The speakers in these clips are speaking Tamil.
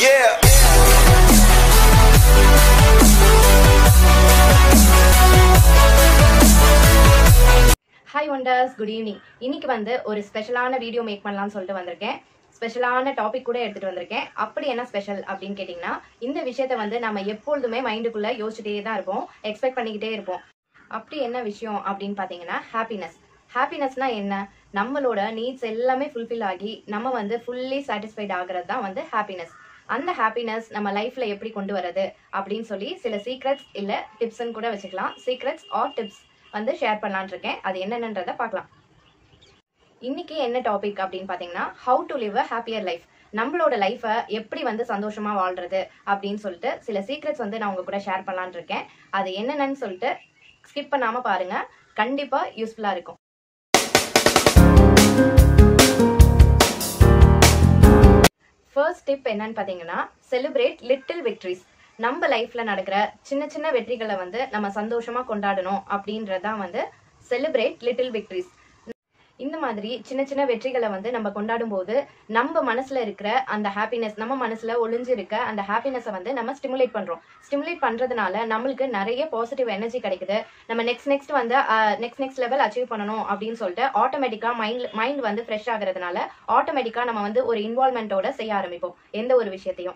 Yeah. Hi wonders good evening இன்னைக்கு வந்து ஒரு ஸ்பெஷலான வீடியோ மேக் பண்ணலாம்னு சொல்லிட்டு வந்திருக்கேன் ஸ்பெஷலான டாபிக் கூட எடுத்துட்டு வந்திருக்கேன் அப்படி என்ன ஸ்பெஷல் அப்படின்னு கேட்டிங்கன்னா இந்த விஷயத்த வந்து நம்ம எப்பொழுதுமே மைண்டுக்குள்ள யோசிச்சுட்டே தான் இருப்போம் எக்ஸ்பெக்ட் பண்ணிக்கிட்டே இருப்போம் அப்படி என்ன விஷயம் அப்படின்னு பார்த்தீங்கன்னா ஹாப்பினஸ் ஹாப்பினஸ்னா என்ன நம்மளோட நீட்ஸ் எல்லாமே ஃபுல்ஃபில் ஆகி நம்ம வந்து ஃபுல்லி சாட்டிஸ்ஃபைட் ஆகிறது தான் வந்து ஹாப்பினஸ் அந்த ஹாப்பினஸ் நம்ம லைஃப்ல எப்படி கொண்டு வரது அப்படின்னு சொல்லி சில சீக்ரெட்ஸ் இல்ல டிப்ஸ்ன்னு கூட வச்சுக்கலாம் சீக்ரெட்ஸ் ஆர் டிப்ஸ் வந்து ஷேர் பண்ணலான்னு இருக்கேன் அது என்னென்னன்றதை பார்க்கலாம் இன்னைக்கு என்ன டாபிக் அப்படின்னு பார்த்தீங்கன்னா how to live a happier life நம்மளோட லைஃப்பை எப்படி வந்து சந்தோஷமா வாழ்றது அப்படின்னு சொல்லிட்டு சில சீக்ரெட்ஸ் வந்து நான் உங்க கூட ஷேர் பண்ணலான்னு இருக்கேன் அது என்னென்னு சொல்லிட்டு ஸ்கிப் பண்ணாம பாருங்க கண்டிப்பா யூஸ்ஃபுல்லா இருக்கும் ஃபர்ஸ்ட் டிப் என்னன்னு பார்த்தீங்கன்னா செலிப்ரேட் லிட்டில் விக்ட்ரிஸ் நம்ம லைஃப்ல நடக்கிற சின்ன சின்ன வெற்றிகளை வந்து நம்ம சந்தோஷமா கொண்டாடணும் அப்படின்றதான் வந்து செலிப்ரேட் லிட்டில் விக்ட்ரிஸ் இந்த மாதிரி சின்ன சின்ன வெற்றிகளை வந்து நம்ம கொண்டாடும் போது நம்ம மனசுல இருக்கிற அந்த ஹாப்பினஸ் நம்ம மனசுல ஒளிஞ்சு இருக்க அந்த ஹாப்பினஸை வந்து நம்ம ஸ்டிமுலேட் பண்றோம் ஸ்டிமுலேட் பண்றதுனால நம்மளுக்கு நிறைய பாசிட்டிவ் எனர்ஜி கிடைக்குது நம்ம நெக்ஸ்ட் நெக்ஸ்ட் வந்து நெக்ஸ்ட் நெக்ஸ்ட் லெவல் அச்சீவ் பண்ணணும் அப்படின்னு சொல்லிட்டு ஆட்டோமேட்டிக்கா மைண்ட் மைண்ட் வந்து ஃப்ரெஷ் ஆகுறதுனால ஆட்டோமேட்டிக்கா நம்ம வந்து ஒரு இன்வால்மெண்ட்டோட செய்ய ஆரம்பிப்போம் எந்த ஒரு விஷயத்தையும்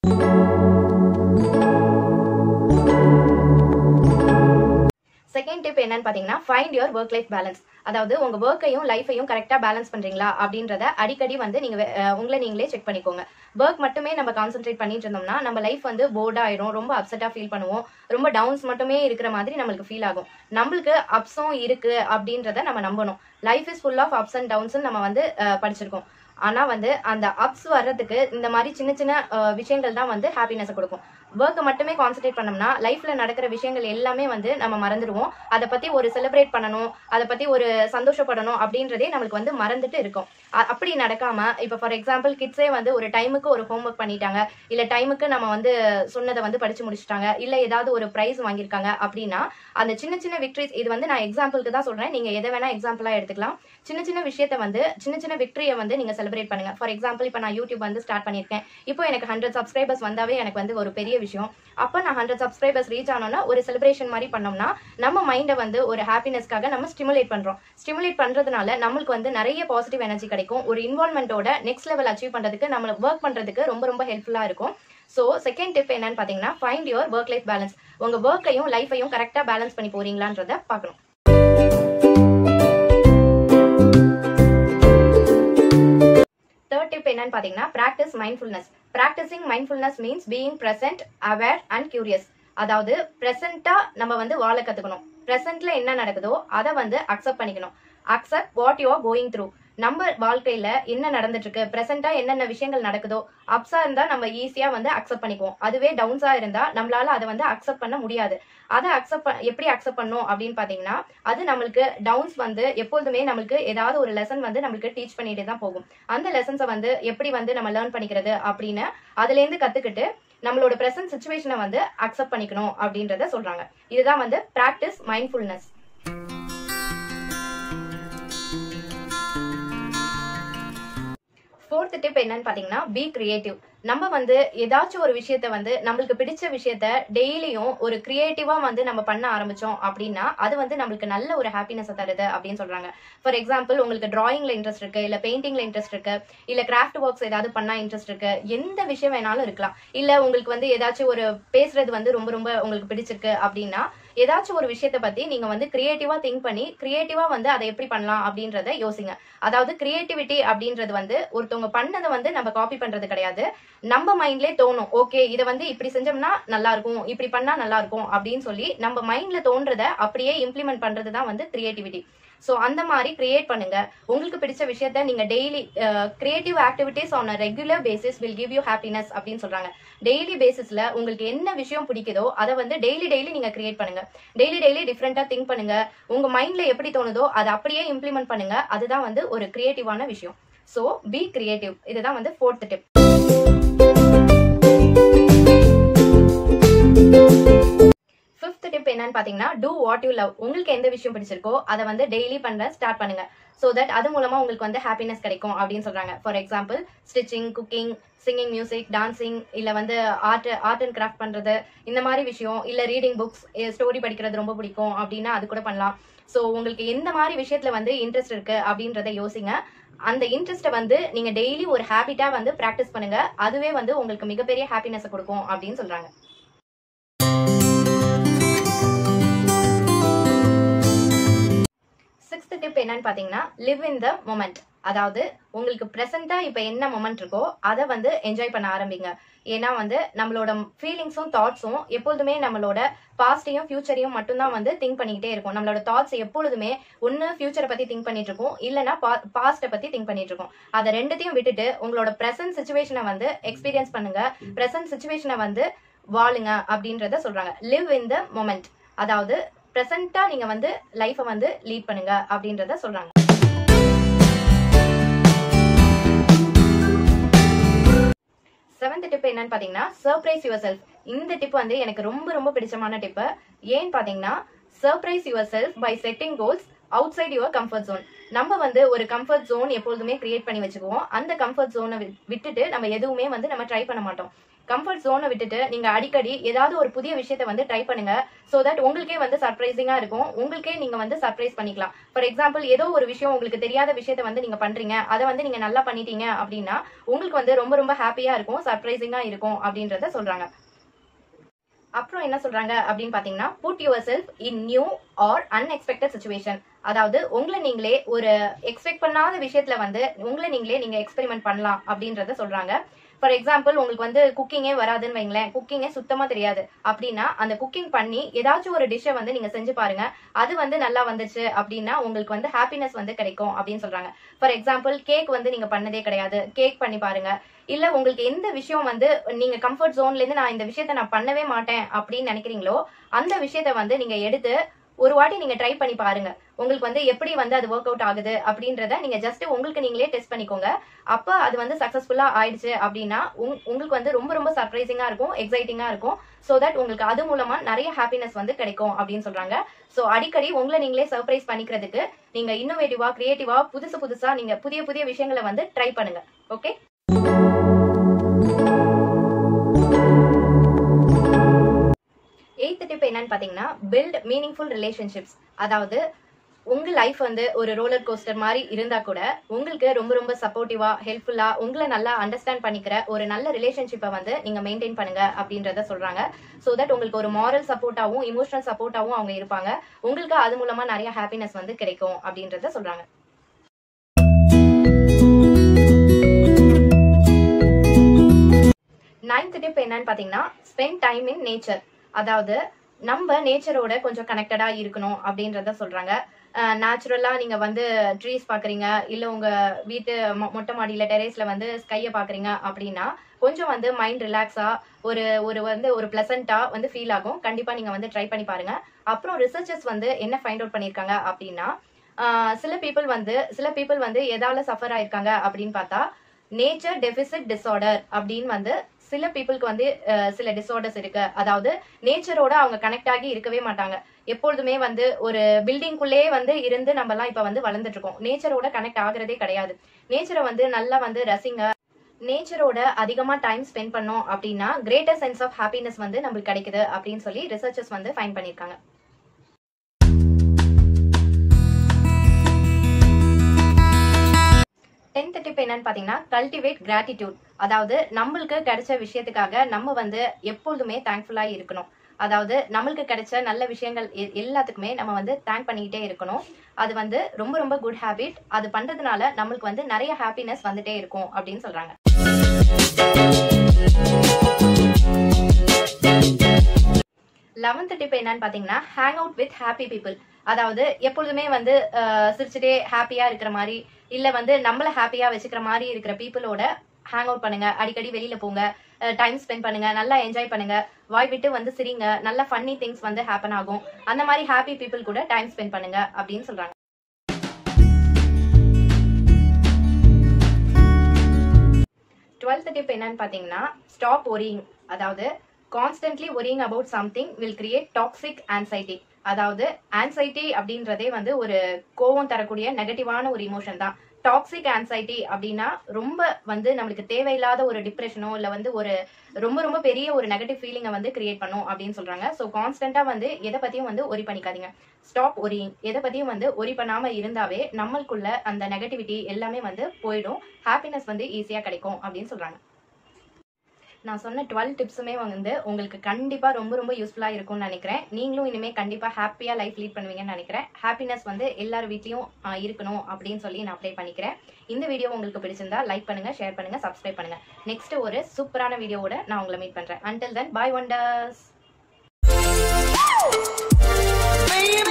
செகண்ட் டிப் என்னன்னு பாத்தீங்கன்னா find your work life balance அதாவது உங்க ஒர்க்கையும் லைஃபையும் கரெக்டா பேலன்ஸ் பண்றீங்களா அப்படின்றத அடிக்கடி வந்து நீங்க அஹ், உங்களை நீங்களே செக் பண்ணிக்கோங்க ஒர்க் மட்டுமே நம்ம கான்சென்ட்ரேட் பண்ணிட்டு இருந்தோம்னா நம்ம லைஃப் வந்து போர்ட் ஆயிரும் ரொம்ப அப்செட்டா ஃபீல் பண்ணுவோம் ரொம்ப டவுன்ஸ் மட்டுமே இருக்கிற மாதிரி நம்மளுக்கு ஃபீல் ஆகும் நம்மளுக்கு அப்ஸும் இருக்கு அப்படின்றத நம்ம நம்பணும் life is full of ups and downs நம்ம வந்து அஹ், படிச்சிருக்கோம் ஆனா வந்து அந்த அப்ஸ் வர்றதுக்கு இந்த மாதிரி சின்ன சின்ன அஹ், விஷயங்கள் தான் வந்து ஹாப்பினஸ் கொடுக்கும் ஒர்க்கை மட்டுமே கான்சென்ட்ரேட் பண்ணோம்னா லைஃப்ல நடக்கிற விஷயங்கள் எல்லாமே வந்து நம்ம மறந்துடுவோம் அதை பத்தி ஒரு செலிப்ரேட் பண்ணணும் அதை பத்தி ஒரு சந்தோஷப்படணும் அப்படின்றதே நம்மளுக்கு வந்து மறந்துட்டு இருக்கும் அ- அப்படி நடக்காம இப்ப ஃபார் எக்ஸாம்பிள் கிட்ஸே வந்து ஒரு டைமுக்கு ஒரு ஹோம்ஒர்க் பண்ணிட்டாங்க இல்ல டைமுக்கு நம்ம வந்து சொன்னதை வந்து படிச்சு முடிச்சிட்டாங்க இல்ல ஏதாவது ஒரு பிரைஸ் வாங்கியிருக்காங்க அப்படின்னா அந்த சின்ன சின்ன விக்டரிஸ் இது வந்து நான் எக்ஸாம்பிளுக்கு தான் சொல்றேன் நீங்க எதை வேணா எக்ஸாம்பிளா எடுத்துக்கலாம் சின்ன சின்ன விஷயத்த வந்து சின்ன சின்ன விக்டரியை வந்து நீங்க செலிப்ரேட் பண்ணுங்க ஃபார் எக்ஸாம்பிள் இப்போ நான் யூடியூப் வந்து ஸ்டார்ட் பண்ணியிருக்கேன் இப்போ எனக்கு ஹண்ட்ரட் சப்ஸ்கிரைபர்ஸ் வந்தாவே எனக்கு வந்து ஒரு பெரிய விஷயம் அப்போ நான் ஹண்ட்ரட் சப்ஸ்கிரைபர்ஸ் ரீச் ஆனோம்னா ஒரு செலிப்ரேஷன் மாதிரி பண்ணோம்னா நம்ம மைண்டை வந்து ஒரு ஹாப்பினஸ்க்காக நம்ம ஸ்டிமுலேட் பண்றோம் ஸ்டிமுலேட் பண்றதுனால நம்மளுக்கு வந்து நிறைய பாசிட்டிவ் எனர்ஜி கிடைக்கும் ஒரு இன்வால்மெண்ட்டோட நெக்ஸ்ட் லெவல் அச்சீவ் பண்றதுக்கு நம்ம ஒர்க் பண்றதுக்கு ரொம்ப ரொம்ப ஹெல்ப்ஃபுல்லா இருக்கும் ஸோ செகண்ட் டிப் என்னன்னு பார்த்தீங்கன்னா find your work life balance உங்க ஒர்க்கையும் லைஃபையும் கரெக்டாக பேலன்ஸ் பண்ணி போறீங்களான்றத பார்க்கணும் தேர்ட் டிப் என்னன்னு பார்த்தீங்கன்னா practice mindfulness practising mindfulness means being present aware and curious அதாவது ப்ரெசென்ட்டா நம்ம வந்து வாழ கத்துக்கணும் ப்ரெசென்ட்ல என்ன நடக்குதோ அதை வந்து அக்செப்ட் பண்ணிக்கணும் accept what you are going through நம்ம வாழ்க்கையில என்ன நடந்துட்டு இருக்கு ப்ரெசென்ட்டா என்னென்ன விஷயங்கள் நடக்குதோ அப்ஸா இருந்தா நம்ம ஈஸியா வந்து அக்செப்ட் பண்ணிக்குவோம் அதுவே டவுன்ஸா இருந்தா நம்மளால அதை வந்து அக்செப்ட் பண்ண முடியாது அதை அக்செப்ட் எப்படி அக்செப்ட் பண்ணும் அப்படின்னு பாத்தீங்கன்னா அது நம்மளுக்கு டவுன்ஸ் வந்து எப்பொழுதுமே நம்மளுக்கு ஏதாவது ஒரு லெசன் வந்து நம்மளுக்கு டீச் பண்ணிட்டு தான் போகும் அந்த லெசன்ஸை வந்து எப்படி வந்து நம்ம லேர்ன் பண்ணிக்கிறது அப்படின்னு அதுல இருந்து கத்துக்கிட்டு நம்மளோட பிரசன்ட் சுச்சுவேஷனை வந்து அக்செப்ட் பண்ணிக்கணும் அப்படின்றத சொல்றாங்க இதுதான் வந்து பிராக்டிஸ் மைண்ட்ஃபுல்னஸ் ஃபோர்த் டிப் என்னன்னு பாத்தீங்கன்னா பி கிரியேட்டிவ் நம்ம வந்து ஏதாச்சும் ஒரு விஷயத்த வந்து நம்மளுக்கு பிடிச்ச விஷயத்த டெய்லியும் ஒரு கிரியேட்டிவா வந்து நம்ம பண்ண ஆரம்பிச்சோம் அப்படின்னா அது வந்து நம்மளுக்கு நல்ல ஒரு ஹாப்பினஸ் தருது அப்படின்னு சொல்றாங்க ஃபார் எக்ஸாம்பிள் உங்களுக்கு டிராயிங்ல இன்ட்ரெஸ்ட் இருக்கு இல்ல பெயிண்டிங்ல இன்ட்ரெஸ்ட் இருக்கு இல்ல கிராஃப்ட் ஒர்க்ஸ் ஏதாவது பண்ணா இன்ட்ரெஸ்ட் இருக்கு எந்த விஷயம் வேணாலும் இருக்கலாம் இல்ல உங்களுக்கு வந்து ஏதாச்சும் ஒரு பேசுறது வந்து ரொம்ப ரொம்ப உங்களுக்கு பிடிச்சிருக்கு அப்படின்னா ஏதாச்சும் ஒரு விஷயத்த பத்தி நீங்க வந்து கிரியேட்டிவா திங்க் பண்ணி கிரியேட்டிவா வந்து அதை எப்படி பண்ணலாம் அப்படின்றத யோசிங்க அதாவது கிரியேட்டிவிட்டி அப்படின்றது வந்து ஒருத்தவங்க பண்ணதை வந்து நம்ம காப்பி பண்றது கிடையாது நம்ம மைண்ட்லயே தோணும் ஓகே இதை வந்து இப்படி செஞ்சோம்னா நல்லா இருக்கும் இப்படி பண்ணா நல்லா இருக்கும் அப்படின்னு சொல்லி நம்ம மைண்ட்ல தோன்றத அப்படியே இம்ப்ளிமெண்ட் பண்றது தான் வந்து கிரியேட்டிவிட்டி ஸோ அந்த மாதிரி கிரியேட் பண்ணுங்க உங்களுக்கு பிடிச்ச விஷயத்த நீங்க daily creative activities on regular basis will give you happiness அப்படின்னு சொல்றாங்க டெய்லி பேசிஸ்ல உங்களுக்கு என்ன விஷயம் பிடிக்குதோ அதை வந்து டெய்லி டெய்லி நீங்க கிரியேட் பண்ணுங்க டெய்லி டெய்லி டிஃப்ரெண்டா திங்க் பண்ணுங்க உங்க மைண்ட்ல எப்படி தோணுதோ அதை அப்படியே இம்ப்ளிமெண்ட் பண்ணுங்க அதுதான் வந்து ஒரு கிரியேட்டிவான விஷயம் ஸோ பி கிரியேட்டிவ் இதுதான் வந்து ஃபோர்த் டிப் ஃபிஃப்த் டிப் என்னன்னு பாத்தீங்கன்னா பாத்தீங்கன்னா டூ வாட் யூ லவ் உங்களுக்கு எந்த விஷயம் பிடிச்சிருக்கோ அதை வந்து டெய்லி பண்ண ஸ்டார்ட் பண்ணுங்க ஸோ தட் அது மூலமா உங்களுக்கு வந்து ஹாப்பினஸ் கிடைக்கும் அப்படின்னு சொல்றாங்க for example stitching cooking singing music dancing இல்ல வந்து ஆர்ட் ஆர்ட் அண்ட் கிராஃப்ட் பண்றது இந்த மாதிரி விஷயம் இல்ல ரீடிங் புக்ஸ் ஸ்டோரி படிக்கிறது ரொம்ப பிடிக்கும் அப்படின்னா அது கூட பண்ணலாம் ஸோ உங்களுக்கு எந்த மாதிரி விஷயத்துல வந்து இன்ட்ரெஸ்ட் இருக்கு அப்படின்றத யோசிங்க அந்த இன்ட்ரெஸ்ட்டை வந்து நீங்க டெய்லி ஒரு ஹேபிட்டா வந்து ப்ராக்டிஸ் பண்ணுங்க அதுவே வந்து உங்களுக்கு மிகப்பெரிய ஹாப்பினஸ் கொடுக்கும் அப்படின்னு சொல்றாங்க சிக்ஸ்த் டிப் என்னன்னு பாத்தீங்கன்னா லிவ் இன் த மொமெண்ட் அதாவது உங்களுக்கு ப்ரெசென்ட்டா இப்ப என்ன மொமெண்ட் இருக்கோ அதை வந்து என்ஜாய் பண்ண ஆரம்பிங்க ஏன்னா வந்து நம்மளோட ஃபீலிங்ஸும் தாட்ஸும் எப்பொழுதுமே நம்மளோட பாஸ்டையும் ஃபியூச்சரையும் மட்டும்தான் வந்து திங்க் பண்ணிக்கிட்டே இருக்கும் நம்மளோட தாட்ஸ் எப்பொழுதுமே ஒன்னு ஃபியூச்சரை பத்தி திங்க் பண்ணிட்டு இருக்கோம் இல்லைன்னா பாஸ்ட்டை பத்தி திங்க் பண்ணிட்டு இருக்கோம் அதை ரெண்டுத்தையும் விட்டுட்டு உங்களோட ப்ரெசன்ட் சுச்சுவேஷனை வந்து எக்ஸ்பீரியன்ஸ் பண்ணுங்க ப்ரெசன்ட் சுச்சுவேஷனை வந்து வாழுங்க அப்படின்றத சொல்றாங்க லிவ் இன் த மொமெண்ட் அதாவது ப்ரெசென்ட்டா நீங்க வந்து லைஃபை வந்து லீட் பண்ணுங்க அப்படின்றத சொல்றாங்க செவன்த் டிப் என்னன்னு பாத்தீங்கன்னா சர்ப்ரைஸ் யுவர் செல்ஃப் இந்த டிப் வந்து எனக்கு ரொம்ப ரொம்ப பிடிச்சமான டிப் ஏன்னு பாத்தீங்கன்னா surprise yourself by setting goals outside your comfort zone நம்ம வந்து ஒரு கம்ஃபர்ட் ஜோன் எப்பொழுதுமே கிரியேட் பண்ணி வச்சுக்குவோம் அந்த கம்ஃபர்ட் ஜோனை விட்டுட்டு நம்ம எதுவுமே வந்து நம்ம ட்ரை பண்ண மாட்டோம் கம்ஃபர்ட் ஜோனை விட்டுட்டு நீங்க அடிக்கடி ஏதாவது ஒரு புதிய விஷயத்த வந்து ட்ரை பண்ணுங்க சோ தட் உங்களுக்கே வந்து சர்ப்ரைசிங்கா இருக்கும் உங்களுக்கே நீங்க வந்து சர்ப்ரைஸ் பண்ணிக்கலாம் ஃபார் எக்ஸாம்பிள் ஏதோ ஒரு விஷயம் உங்களுக்கு தெரியாத விஷயத்த வந்து நீங்க பண்றீங்க அதை வந்து நீங்க நல்லா பண்ணிட்டீங்க அப்படின்னா உங்களுக்கு வந்து ரொம்ப ரொம்ப ஹாப்பியா இருக்கும் சர்ப்ரைசிங்கா இருக்கும் அப்படின்றத சொல்றாங்க அப்புறம் என்ன சொல்றாங்க அப்படின்னு பாத்தீங்கன்னா put yourself in new or unexpected situation அதாவது உங்களை நீங்களே ஒரு எக்ஸ்பெக்ட் பண்ணாத விஷயத்துல வந்து உங்களை நீங்களே நீங்க எக்ஸ்பெரிமெண்ட் பண்ணலாம் அப்படின்றத சொல்றாங்க ஃபார் எக்ஸாம்பிள் உங்களுக்கு வந்து குக்கிங்கே வராதுன்னு வைங்களேன் குக்கிங்கே சுத்தமா தெரியாது அப்படின்னா அந்த குக்கிங் பண்ணி ஏதாச்சும் ஒரு டிஷ்ஷை வந்து நீங்க செஞ்சு பாருங்க அது வந்து நல்லா வந்துச்சு அப்படின்னா உங்களுக்கு வந்து ஹாப்பினஸ் வந்து கிடைக்கும் அப்படின்னு சொல்றாங்க ஃபார் எக்ஸாம்பிள் கேக் வந்து நீங்க பண்ணதே கிடையாது கேக் பண்ணி பாருங்க இல்ல உங்களுக்கு எந்த விஷயம் வந்து நீங்க கம்ஃபர்ட் ஜோன்ல இருந்து நான் இந்த விஷயத்த நான் பண்ணவே மாட்டேன் அப்படின்னு நினைக்கிறீங்களோ அந்த விஷயத்த வந்து நீங்க எடுத்து ஒரு வாட்டி நீங்க ட்ரை பண்ணி பாருங்க உங்களுக்கு வந்து எப்படி வந்து அது ஒர்க் அவுட் ஆகுது அப்படின்றத நீங்க ஜஸ்ட் உங்களுக்கு நீங்களே டெஸ்ட் பண்ணிக்கோங்க அப்ப அது வந்து சக்சஸ்ஃபுல்லா ஆயிடுச்சு அப்படின்னா உங்களுக்கு வந்து ரொம்ப ரொம்ப சர்ப்ரைசிங்கா இருக்கும் எக்ஸைட்டிங்கா இருக்கும் சோ தட் உங்களுக்கு அது மூலமா நிறைய ஹாப்பினஸ் வந்து கிடைக்கும் அப்படின்னு சொல்றாங்க சோ அடிக்கடி உங்களை நீங்களே சர்ப்ரைஸ் பண்ணிக்கிறதுக்கு நீங்க இன்னோவேட்டிவா கிரியேட்டிவா புதுசு புதுசா நீங்க புதிய புதிய விஷயங்களை வந்து ட்ரை பண்ணுங்க ஓகே எயித்து டிப் என்னன்னு பாத்தீங்கன்னா பில்ட் மீனிங்ஃபுல் ரிலேஷன்ஷிப்ஸ் அதாவது உங்க லைஃப் வந்து ஒரு ரோலர் கோஸ்டர் மாதிரி இருந்தா கூட உங்களுக்கு ரொம்ப ரொம்ப சப்போர்ட்டிவா ஹெல்ப்ஃபுல்லா உங்களை நல்லா அண்டர்ஸ்டாண்ட் பண்ணிக்கிற ஒரு நல்ல ரிலேஷன்ஷிப்பை வந்து நீங்க மெயின்டைன் பண்ணுங்க அப்படின்றத சொல்றாங்க ஸோ தட் உங்களுக்கு ஒரு மாரல் சப்போர்ட்டாவும் இமோஷனல் சப்போர்ட்டாவும் அவங்க இருப்பாங்க உங்களுக்கு அது மூலமா நிறைய ஹாப்பினஸ் வந்து கிடைக்கும் அப்படின்றத சொல்றாங்க நைன்த் டிப் என்னன்னு பாத்தீங்கன்னா ஸ்பெண்ட் டைம் இன் நேச்சர் அதாவது நம்ம நேச்சரோட கொஞ்சம் கனெக்டடா இருக்கணும் அப்படின்றத சொல்றாங்க நேச்சுரலா நீங்க வந்து ட்ரீஸ் பாக்குறீங்க இல்ல உங்க வீட்டு மொட்டை மாடியில டெரேஸ்ல வந்து ஸ்கைய பாக்குறீங்க அப்படின்னா கொஞ்சம் வந்து மைண்ட் ரிலாக்ஸா ஒரு ஒரு வந்து ஒரு பிளசண்டா வந்து ஃபீல் ஆகும் கண்டிப்பா நீங்க வந்து ட்ரை பண்ணி பாருங்க அப்புறம் ரிசர்ச்சர்ஸ் வந்து என்ன ஃபைண்ட் அவுட் பண்ணிருக்காங்க அப்படின்னா சில பீப்புள் வந்து சில பீப்புள் வந்து எதால சஃபர் ஆயிருக்காங்க அப்படின்னு பார்த்தா நேச்சர் டெபிசிட் டிஸார்டர் அப்படின்னு வந்து சில பீப்புளுக்கு வந்து சில டிஸார்டர்ஸ் இருக்கு அதாவது நேச்சரோட அவங்க கனெக்ட் ஆகி இருக்கவே மாட்டாங்க எப்பொழுதுமே வந்து ஒரு பில்டிங்குள்ளே வந்து இருந்து நம்ம எல்லாம் இப்ப வந்து வளர்ந்துட்டு இருக்கோம் நேச்சரோட கனெக்ட் ஆகுறதே கிடையாது நேச்சரை வந்து நல்லா வந்து ரசிங்க நேச்சரோட அதிகமா டைம் ஸ்பெண்ட் பண்ணோம் அப்படின்னா கிரேட்டர் சென்ஸ் ஆஃப் ஹாப்பினஸ் வந்து நம்மளுக்கு கிடைக்குது அப்படின்னு சொல்லி ரிசர்ச்சர்ஸ் வந்து ஃபைன் பண்ணிருக்காங்க டென்த் டிப் என்னன்னு பாத்தீங்கன்னா கல்டிவேட் கிராட்டிடியூட் அதாவது நம்மளுக்கு கிடைச்ச விஷயத்துக்காக நம்ம வந்து எப்பொழுதுமே தேங்க்ஃபுல்லா இருக்கணும் அதாவது நம்மளுக்கு கிடைச்ச நல்ல விஷயங்கள் எல்லாத்துக்குமே நம்ம வந்து தேங்க் பண்ணிக்கிட்டே இருக்கணும் அது வந்து ரொம்ப ரொம்ப குட் ஹேபிட் அது பண்றதுனால நம்மளுக்கு வந்து நிறைய ஹாப்பினஸ் வந்துட்டே இருக்கும் அப்படின்னு சொல்றாங்க லெவன்த் டிப் என்னன்னு பாத்தீங்கன்னா hang out with happy people அதாவது எப்பொழுதுமே வந்து சிரிச்சுட்டே ஹாப்பியா இருக்கிற மாதிரி இல்ல வந்து நம்மள ஹாப்பியா வச்சுக்கிற மாதிரி இருக்கிற பீப்புளோட ஹேங் அவுட் பண்ணுங்க அடிக்கடி வெளியில போங்க டைம் ஸ்பெண்ட் பண்ணுங்க நல்லா என்ஜாய் பண்ணுங்க வாய் விட்டு வந்து சிரிங்க நல்ல ஃபன்னி திங்ஸ் வந்து ஹேப்பன் ஆகும் அந்த மாதிரி ஹாப்பி பீப்புள் கூட டைம் ஸ்பெண்ட் பண்ணுங்க அப்படின்னு சொல்றாங்க டுவெல்த் டிப் என்னன்னு பாத்தீங்கன்னா ஸ்டாப் ஒரிங் அதாவது constantly worrying about something will create toxic anxiety அதாவது ஆன்சைட்டி அப்படின்றதே வந்து ஒரு கோவம் தரக்கூடிய நெகட்டிவான ஒரு இமோஷன் தான் டாக்ஸிக் ஆன்சைட்டி அப்படின்னா ரொம்ப வந்து நம்மளுக்கு தேவையில்லாத ஒரு டிப்ரெஷனோ இல்ல வந்து ஒரு ரொம்ப ரொம்ப பெரிய ஒரு நெகட்டிவ் ஃபீலிங்கை வந்து கிரியேட் பண்ணும் அப்படின்னு சொல்றாங்க ஸோ கான்ஸ்டன்டா வந்து எதை பத்தியும் வந்து ஒரி பண்ணிக்காதீங்க ஸ்டாப் ஒரியிங் எதை பத்தியும் வந்து ஒரி பண்ணாம இருந்தாவே நம்மளுக்குள்ள அந்த நெகட்டிவிட்டி எல்லாமே வந்து போயிடும் ஹாப்பினஸ் வந்து ஈஸியா கிடைக்கும் அப்படின்னு சொல்றாங்க நான் சொன்ன டுவெல் டிப்ஸுமே வந்து உங்களுக்கு கண்டிப்பா ரொம்ப ரொம்ப யூஸ்ஃபுல்லா இருக்கும்னு நினைக்கிறேன் நீங்களும் இனிமே கண்டிப்பா ஹாப்பியா லைஃப் லீட் பண்ணுவீங்கன்னு நினைக்கிறேன் ஹாப்பினஸ் வந்து எல்லார் வீட்லயும் ஆஹ், இருக்கணும் அப்படின்னு சொல்லி நான் அப்ளை பண்ணிக்கிறேன் இந்த வீடியோ உங்களுக்கு பிடிச்சிருந்தா லைக் பண்ணுங்க ஷேர் பண்ணுங்க சப்ஸ்கிரைப் பண்ணுங்க நெக்ஸ்ட் ஒரு சூப்பரான வீடியோவோட நான் உங்களை மீட் பண்றேன் until then bye wonders When you